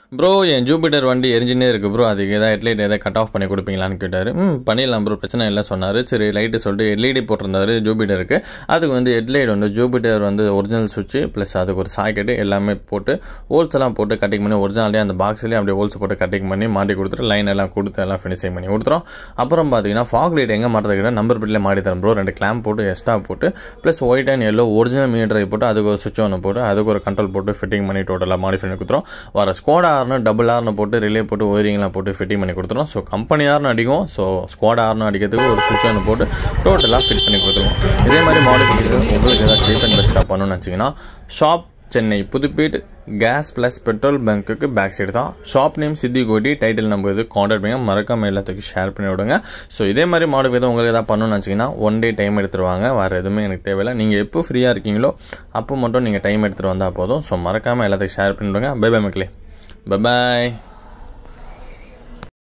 bro என் Jupiter வண்டி எரிஞ்சினே இருக்குது bro அதுக்கு ஏதாவது ஹெட்லைட் ஏதாவது கட் ஆஃப் பண்ணி கொடுப்பீங்களான்னு கேட்டார் ம் பண்ணிடலாம் ப்ரோ பிரச்சனை இல்லை சொன்னார் சரி லைட்டு சொல்லிட்டு எல்இடி போட்டிருந்தாரு ஜூபிட்டருக்கு அதுக்கு வந்து ஹெட்லைட் வந்து ஜூபிட்டர் வந்து ஒரிஜினல் சுவிட்சு ப்ளஸ் அதுக்கு ஒரு சாக்கெட்டு எல்லாமே போட்டு ஹோல்ஸ் எல்லாம் போட்டு கட்டிங் பண்ணி ஒரிஜினாலே அந்த பாக்ஸ்லேயே அப்படியே ஹோல்ஸ் போட்டு கட்டிங் பண்ணி மாட்டி கொடுத்துட்டு லைன் எல்லாம் கொடுத்து எல்லாம் ஃபினிஷிங் பண்ணி கொடுத்துரும் அப்புறம் பார்த்தீங்கன்னா ஃபாக் லைட் எங்கே மாட்டுறதுக்கு நம்பர் பில்லே மாட்டி தரேன் ப்ரோ ரெண்டு கிளாம்ப் போட்டு எக்ஸ்ட்ரா போட்டு plus white and yellow original மீட்டரை போட்டு அதுக்கு ஒரு சுவிட்ச் ஒன்று போட்டு அதுக்கு ஒரு கண்ட்ரோல் போட்டு ஃபிட்டிங் பண்ணி டோட்டலாக மாடிஃபை பண்ணி கொடுத்துரும் வர ஸ்கோடா ஆர்னு டபுள் ஆர்னு போட்டு ரிலே போட்டு ஒயரிங்லாம் போட்டு ஃபிட்டிங் பண்ணி கொடுத்துரும் ஸோ கம்பெனி ஆர்னு அடிக்கும் ஸோ ஸ்குவாட் ஆர்னு அடிக்கிறதுக்கு ஒரு சுவிட்ச் ஒன்று போட்டு டோட்டலாக ஃபிட் பண்ணி கொடுத்துருவோம் இதே மாதிரி மாடிஃபிகேஷன் உங்களுக்கு ஏதாவது சீப் அண்ட் பெஸ்ட்டாக பண்ணணும்னு வச்சிங்கன்னா shop Chennai Pudupet gas plus petrol பங்க்குக்கு பேக் சைடு தான் shop name Siddhi Kodi title number இது காண்டாக்ட் பண்ணுங்க மறக்காம எல்லாத்துக்கும் ஷேர் பண்ணி விடுங்க ஸோ இதே மாதிரி மாடல் எதுவும் உங்களுக்கு எதாவது பண்ணணும்னு வச்சிங்கன்னா ஒன் டே டைம் எடுத்துருவாங்க வேறு எதுவுமே எனக்கு தேவையில்லை நீங்கள் எப்போ ஃப்ரீயாக இருக்கீங்களோ அப்போ மட்டும் நீங்கள் டைம் எடுத்துகிட்டு வந்தால் போதும் ஸோ மறக்காமல் எல்லாத்துக்கும் ஷேர் பண்ணி விடுங்க பை பை மக்களே பை பாய்